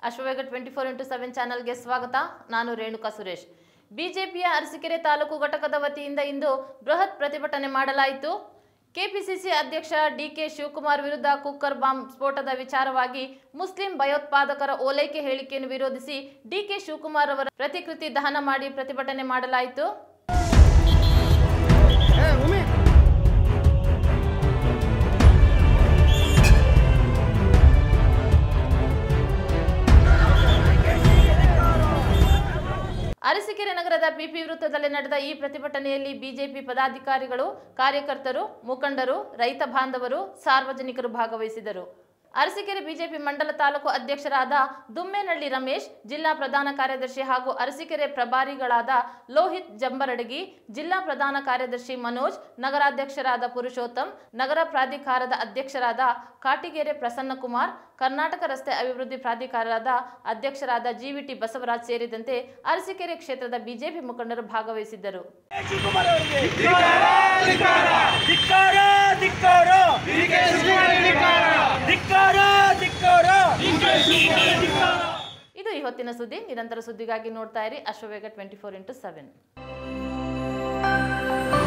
Ashwavega twenty four into seven ಚಾನಲ್ಗೆ ಸ್ವಾಗತ ನಾನು ರೇಣುಕಾ ಸುರೇಶ್ ಬಿಜೆಪಿಯ ಅರಸೀಕೆರೆ ತಾಲೂಕು ಘಟಕದ ವತಿಯಿಂದ ಇಂದು ಬೃಹತ್ ಪ್ರತಿಭಟನೆ ಮಾಡಲಾಯಿತು ಕೆಪಿಸಿಸಿ ಅಧ್ಯಕ್ಷ ಡಿಕೆ ಶಿವಕುಮಾರ್ ವಿರುದ್ಧ ಕುಕ್ಕರ್ ಬಾಂಬ್ ಸ್ಫೋಟದ ವಿಚಾರವಾಗಿ ಮುಸ್ಲಿಂ ಭಯೋತ್ಪಾದಕರ ಓಲೈಕೆ ಹೇಳಿಕೆಯನ್ನು ವಿರೋಧಿಸಿ ಡಿಕೆ ಶಿವಕುಮಾರ್ ಅವರ ಪ್ರತಿಕೃತಿ ದಹನ ಮಾಡಿ ಪ್ರತಿಭಟನೆ ಮಾಡಲಾಯಿತು ಅರಸೀಕೆರೆ ನಗರದ ಪಿಪಿ ವೃತ್ತದಲ್ಲಿ ನಡೆದ ಈ ಪ್ರತಿಭಟನೆಯಲ್ಲಿ ಬಿಜೆಪಿ ಪದಾಧಿಕಾರಿಗಳು ಕಾರ್ಯಕರ್ತರು ಮುಖಂಡರು ರೈತ ಬಾಂಧವರು ಸಾರ್ವಜನಿಕರು ಭಾಗವಹಿಸಿದರು ಅರಸೀಕೆರೆ ಬಿಜೆಪಿ ಮಂಡಲ ತಾಲೂಕು ಅಧ್ಯಕ್ಷರಾದ ದುಮ್ಮೇನಹಳ್ಳಿ ರಮೇಶ್ ಜಿಲ್ಲಾ ಪ್ರಧಾನ ಕಾರ್ಯದರ್ಶಿ ಹಾಗೂ ಅರಸೀಕೆರೆ ಪ್ರಭಾರಿಗಳಾದ ಲೋಹಿತ್ ಜಂಬರಡಗಿ ಜಿಲ್ಲಾ ಪ್ರಧಾನ ಕಾರ್ಯದರ್ಶಿ ಮನೋಜ್ ನಗರಾಧ್ಯಕ್ಷರಾದ ಪುರುಷೋತ್ತಮ್ ನಗರ ಪ್ರಾಧಿಕಾರದ ಅಧ್ಯಕ್ಷರಾದ ಕಾಟಿಗೆರೆ ಪ್ರಸನ್ನಕುಮಾರ್ ಕರ್ನಾಟಕ ರಸ್ತೆ ಅಭಿವೃದ್ಧಿ ಪ್ರಾಧಿಕಾರದ ಅಧ್ಯಕ್ಷರಾದ ಜಿವಿಟಿ ಬಸವರಾಜ್ ಸೇರಿದಂತೆ ಅರಸೀಕೆರೆ ಕ್ಷೇತ್ರದ ಬಿಜೆಪಿ ಮುಖಂಡರು ಭಾಗವಹಿಸಿದ್ದರು ಶಿವಕುಮಾರ್ ಅವರಿಗೆ ಧಿಕ್ಕಾರ ಧಿಕ್ಕಾರ ಧಿಕ್ಕಾರ ಧಿಕ್ಕಾರ ಇದು ಈ ಹೊತ್ತಿನ ಸುದ್ದಿ ನಿರಂತರ ಸುದ್ದಿಗಾಗಿ ನೋಡ್ತಾ ಇರಿ Ashwavega twenty four into seven